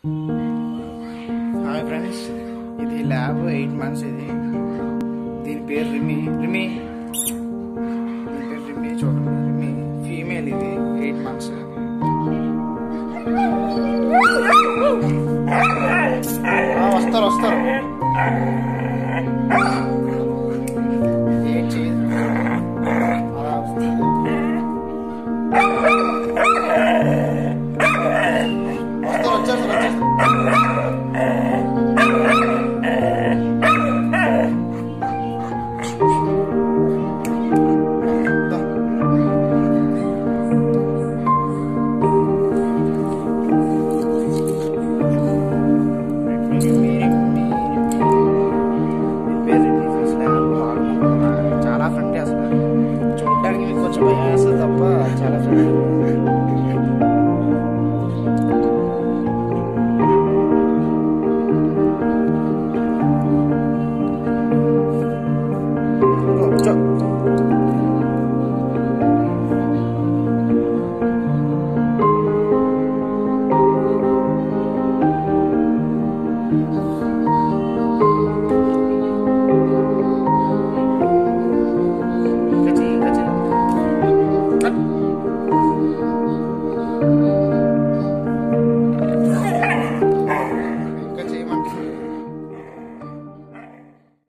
Hi friends ఇది lab eight months ఇది దీని పేరు రిమి రిమి దీని పేరు రిమి చూడండి రిమి ఫీమేల్ ఇది ఎయిట్ మంత్స్ వస్తారు వస్తారు ఏం చేయదు అలా వస్తుంది వస్తారు వచ్చేస్తారు వచ్చేస్తారు దా. చాలా ఫ్రెండ్ అసలు చూడడానికి మీకు కొంచెం భయం వేస్తుంది తప్ప చాలా ఫ్రెండ్ కూర్చో